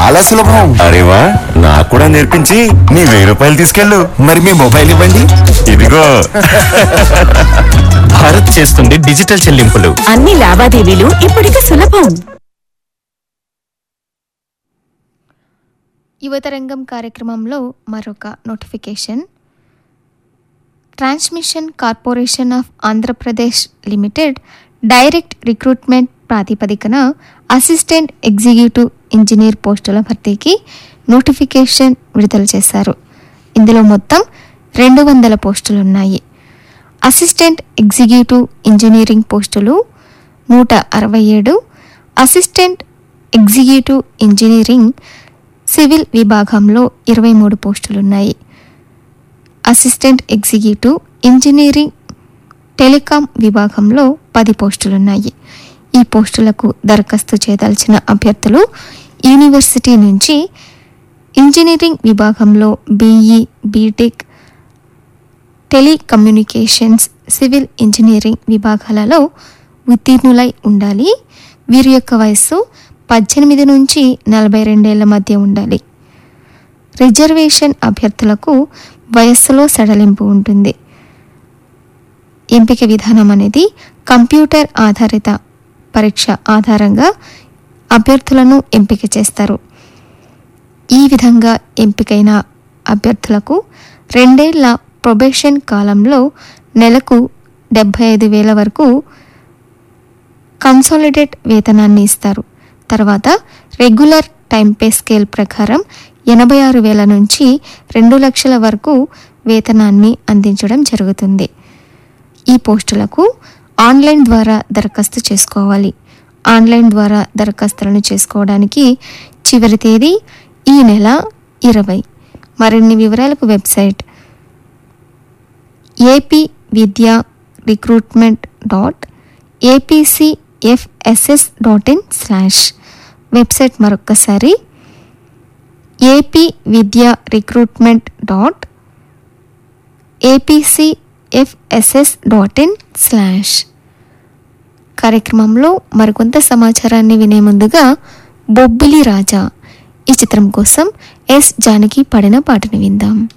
చాలా సులభం అరే వా నాకు కూడా నేర్పించి నీ వెయ్యి రూపాయలు తీసుకెళ్ళు మరి మీ మొబైల్ ఇవ్వండి ఇదిగో భారత్ చేస్తుంది డిజిటల్ చెల్లింపులు అన్ని లావాదేవీలు ఇప్పటికి సులభం యువతరంగం కార్యక్రమంలో మరొక notification transmission corporation of Andhra Pradesh limited direct recruitment ప్రాతిపదికన అసిస్టెంట్ ఎగ్జిక్యూటివ్ ఇంజనీర్ పోస్టుల భర్తీకి నోటిఫికేషన్ విడుదల చేశారు ఇందులో మొత్తం రెండు వందల పోస్టులున్నాయి అసిస్టెంట్ ఎగ్జిక్యూటివ్ ఇంజనీరింగ్ పోస్టులు నూట అరవై ఏడు అసిస్టెంట్ ఎగ్జిక్యూటివ్ ఇంజనీరింగ్ సివిల్ విభాగంలో ఇరవై మూడు పోస్టులున్నాయి అసిస్టెంట్ ఎగ్జిక్యూటివ్ ఇంజనీరింగ్ టెలికాం విభాగంలో పది పోస్టులున్నాయి ఈ పోస్టులకు దరఖాస్తు చేయదలిచిన అభ్యర్థులు యూనివర్సిటీ నుంచి ఇంజనీరింగ్ విభాగంలో BE BTech telecommunications civil engineering విభాగాలలో ఉత్తీర్ణులై ఉండాలి వీరి యొక్క వయస్సు పద్దెనిమిది నుంచి నలభై రెండేళ్ల మధ్య ఉండాలి రిజర్వేషన్ అభ్యర్థులకు వయస్సులో సడలింపు ఉంటుంది ఎంపిక విధానం అనేది కంప్యూటర్ ఆధారిత పరీక్ష ఆధారంగా అభ్యర్థులను ఎంపిక చేస్తారు ఈ విధంగా ఎంపికైన అభ్యర్థులకు రెండేళ్ల ప్రొబేషన్ కాలంలో నెలకు డెబ్బై ఐదు వేల వరకు కన్సాలిడేట్ వేతనాన్ని ఇస్తారు తర్వాత రెగ్యులర్ టైం పే స్కేల్ ప్రకారం ఎనభై ఆరు వేల నుంచి రెండు లక్షల వరకు వేతనాన్ని అందించడం జరుగుతుంది ఈ పోస్టులకు ఆన్లైన్ ద్వారా దరఖాస్తు చేసుకోవాలి ఆన్లైన్ ద్వారా దరఖాస్తులను చేసుకోవడానికి చివరి తేదీ ఈ నెల ఇరవై మరిన్ని వివరాలకు website A P Vidya recruitment dot A P C F S S dot in slash website మరొక్కసారి A P Vidya recruitment dot A P C F S S dot in slash కార్యక్రమంలో మరికొంత సమాచారాన్ని వినే ముందుగా బొబ్బిలి రాజా ఈ చిత్రం కోసం ఎస్ జానకి పాడిన పాటను విందాం